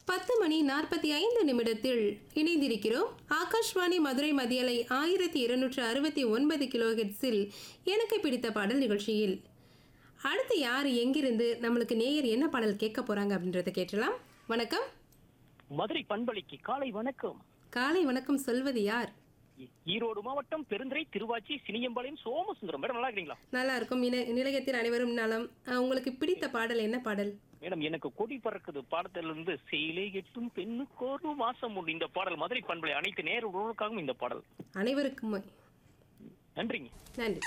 பத்து மணி நாற்பத்தி ஐந்து நிமிடத்தில் இணைந்திருக்கிறோம் ஆகாஷ்வாணி மதுரை மதியலை ஆயிரத்தி இருநூற்று அறுபத்தி ஒன்பது கிலோஹெட்ஸில் எனக்கு பிடித்த பாடல் நிகழ்ச்சியில் அடுத்து யார் எங்கிருந்து நம்மளுக்கு நேயர் என்ன பாடல் கேட்க போறாங்க அப்படின்றத கேட்டலாம் வணக்கம் மதுரை பண்பலைக்கு காலை வணக்கம் காலை வணக்கம் சொல்வது யார் ஈ- ஈரோடு மாவட்டம் பெருந்துறை திருவாச்சி சினியம்பாளையம் சோமசுந்தரம் மேடம் நல்லா இருக்கீங்களா நல்லா இருக்கும் இன- நிலையத்தில் அனைவரும் நலம் அஹ், உங்களுக்கு பிடித்த பாடல் என்ன பாடல் மேடம் எனக்கு கொடி பறக்குது பாடத்துல இருந்து சேலை எட்டும் பெண்ணுக்கு ஒரு மாசம் உண்டு இந்த பாடல் மதுரை பண்பலை அனைத்து நேர உறவுக்காகவும் இந்த பாடல் அனைவருக்கும் நன்றிங்க நன்றி